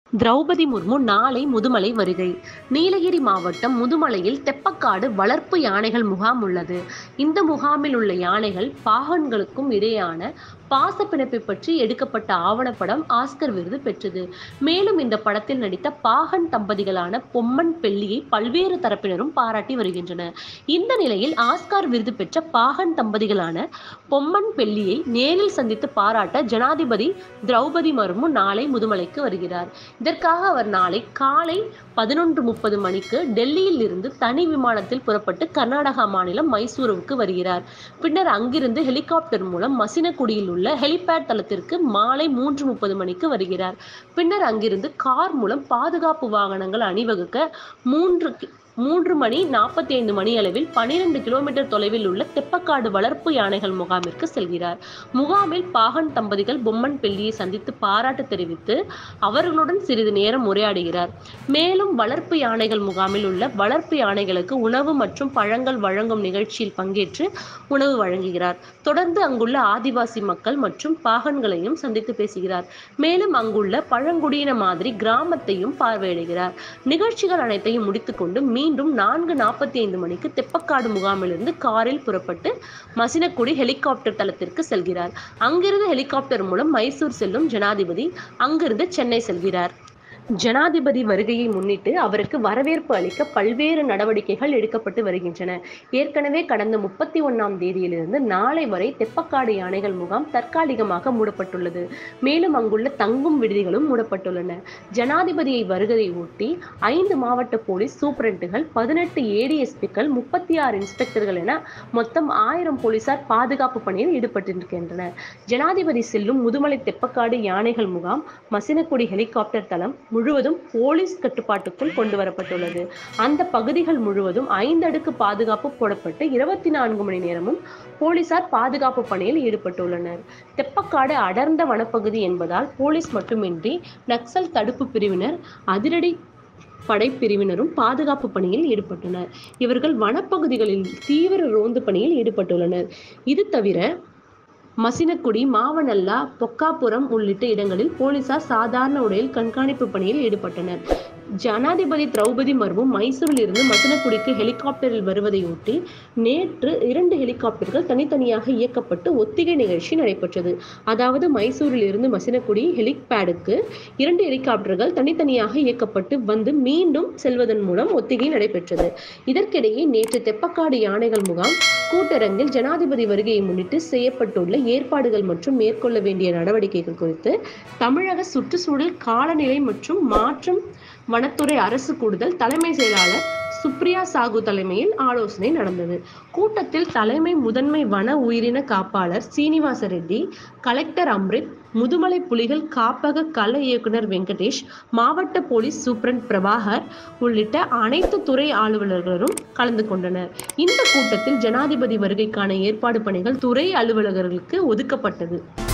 திரௌபதி முர்மு நாளை முதுமலை வருகை நீலகிரி மாவட்டம் முதுமலையில் தெப்பக்காடு வளர்ப்பு யானைகள் முகாம் உள்ளது இந்த முகாமில் உள்ள யானைகள் பாகன்களுக்கும் இடையேயான பாச பிணைப்பை பற்றி எடுக்கப்பட்ட ஆவணப்படம் ஆஸ்கர் விருது பெற்றது மேலும் இந்த படத்தில் நடித்த பாகன் தம்பதிகளான பொம்மன் பெல்லியை பல்வேறு தரப்பினரும் பாராட்டி வருகின்றனர் இந்த நிலையில் ஆஸ்கார் விருது பெற்ற பாகன் தம்பதிகளான பொம்மன் பெல்லியை நேரில் சந்தித்து பாராட்ட ஜனாதிபதி திரௌபதி மர்மு நாளை முதுமலைக்கு வருகிறார் இதற்காக அவர் நாளை காலை பதினொன்று முப்பது மணிக்கு டெல்லியில் இருந்து தனி விமானத்தில் புறப்பட்டு கர்நாடகா மாநிலம் மைசூருவுக்கு வருகிறார் பின்னர் அங்கிருந்து ஹெலிகாப்டர் மூலம் மசினகுடியில் உள்ள ஹெலிபேட் தளத்திற்கு மாலை மூன்று முப்பது மணிக்கு வருகிறார் பின்னர் அங்கிருந்து கார் மூலம் பாதுகாப்பு வாகனங்கள் அணிவகுக்க மூன்று கி- மூன்று மணி நாற்பத்தி ஐந்து மணி அளவில் பனிரெண்டு கிலோமீட்டர் தொலைவில் உள்ள தெப்பக்காடு வளர்ப்பு யானைகள் முகாமிற்கு செல்கிறார் முகாமில் பாகன் தம்பதிகள் பொம்மன் பெல்லியை சந்தித்து பாராட்டு தெரிவித்து அவர்களுடன் சிறிது நேரம் உரையாடுகிறார் மேலும் வளர்ப்பு யானைகள் முகாமில் உள்ள வளர்ப்பு யானைகளுக்கு உணவு மற்றும் பழங்கள் வழங்கும் நிகழ்ச்சியில் பங்கேற்று உணவு வழங்குகிறார் தொடர்ந்து அங்குள்ள ஆதிவாசி மக்கள் மற்றும் பாகன்களையும் சந்தித்து பேசுகிறார் மேலும் அங்குள்ள பழங்குடியின மாதிரி கிராமத்தையும் பார்வையிடுகிறார் நிகழ்ச்சிகள் அனைத்தையும் முடித்துக்கொண்டு மீண்டும் நான்கு நாற்பத்தி ஐந்து மணிக்கு தெப்பக்காடு முகாமிலிருந்து காரில் புறப்பட்டு மசினக்குடி ஹெலிகாப்டர் தளத்திற்கு செல்கிறார் அங்கிருந்து ஹெலிகாப்டர் மூலம் மைசூர் செல்லும் ஜனாதிபதி அங்கிருந்து சென்னை செல்கிறார் ஜனாதிபதி வருகையை முன்னிட்டு அவருக்கு வரவேற்பு அளிக்க பல்வேறு நடவடிக்கைகள் எடுக்கப்பட்டு வருகின்றன ஏற்கனவே கடந்த முப்பத்தி ஒன்னாம் தேதியிலிருந்து நாளை வரை தெப்பக்காடு யானைகள் முகாம் தற்காலிகமாக மூடப்பட்டுள்ளது மேலும் அங்குள்ள தங்கும் விடுதிகளும் மூடப்பட்டுள்ளன ஜனாதிபதியை வருகையை ஒட்டி ஐந்து மாவட்ட போலீஸ் சூப்பரண்டுகள் பதினெட்டு ஏடிஎஸ்பிக்கள் முப்பத்தி ஆறு இன்ஸ்பெக்டர்கள் என மொத்தம் ஆயிரம் போலீசார் பாதுகாப்பு பணியில் ஈடுபட்டிருக்கின்றனர் ஜனாதிபதி செல்லும் முதுமலை தெப்பக்காடு யானைகள் முகாம் மசினக்குடி ஹெலிகாப்டர் தளம் முழுவதும் போலீஸ் கட்டுப்பாட்டுக்குள் கொண்டு வரப்பட்டுள்ளது அந்த பகுதிகள் முழுவதும் ஐந்து அடுக்கு பாதுகாப்பு போடப்பட்டு இருபத்தி நான்கு மணி நேரமும் போலீசார் பாதுகாப்பு பணியில் ஈடுபட்டுள்ளனர் தெப்பக்காடு அடர்ந்த வனப்பகுதி என்பதால் போலீஸ் மட்டுமின்றி நக்சல் தடுப்பு பிரிவினர் அதிரடி படைப்பிரிவினரும் பாதுகாப்பு பணியில் ஈடுபட்டனர் இவர்கள் வனப்பகுதிகளில் தீவிர ரோந்து பணியில் ஈடுபட்டுள்ளனர் இது தவிர மசினக்குடி மாவனல்லா பொக்காபுரம் உள்ளிட்ட இடங்களில் போலீசார் சாதாரண உடையில் கண்காணிப்பு பணியில் ஈடுபட்டனர் ஜனாதிபதி திரௌபதி மர்மு மைசூரில் இருந்து மசினக்குடிக்கு ஹெலிகாப்டரில் வருவதையொட்டி நேற்று இரண்டு ஹெலிகாப்டர்கள் தனித்தனியாக இயக்கப்பட்டு ஒத்திகை நிகழ்ச்சி நடைபெற்றது அதாவது மைசூரில் இருந்து மசினக்குடி ஹெலிபேடுக்கு இரண்டு ஹெலிகாப்டர்கள் தனித்தனியாக இயக்கப்பட்டு வந்து மீண்டும் செல்வதன் மூலம் ஒத்திகை நடைபெற்றது இதற்கிடையே நேற்று தெப்பக்காடு யானைகள் முகாம் கூட்டரங்கில் ஜனாதிபதி வருகையை முன்னிட்டு செய்யப்பட்டுள்ள ஏற்பாடுகள் மற்றும் மேற்கொள்ள வேண்டிய நடவடிக்கைகள் குறித்து தமிழக சுற்றுச்சூழல் காலநிலை மற்றும் மாற்றம் வனத்துறை அரசு கூடுதல் தலைமை செயலாளர் சுப்ரியா சாகு தலைமையில் ஆலோசனை நடந்தது கூட்டத்தில் தலைமை முதன்மை வன உயிரின காப்பாளர் சீனிவாச ரெட்டி கலெக்டர் அம்ரித் முதுமலை புலிகள் காப்பக கள இயக்குனர் வெங்கடேஷ் மாவட்ட போலீஸ் சூப்பரண்ட் பிரபாகர் உள்ளிட்ட அனைத்து துறை அலுவலர்களும் கலந்து கொண்டனர் இந்த கூட்டத்தில் ஜனாதிபதி வருகைக்கான ஏற்பாடு பணிகள் துறை அலுவலர்களுக்கு ஒதுக்கப்பட்டது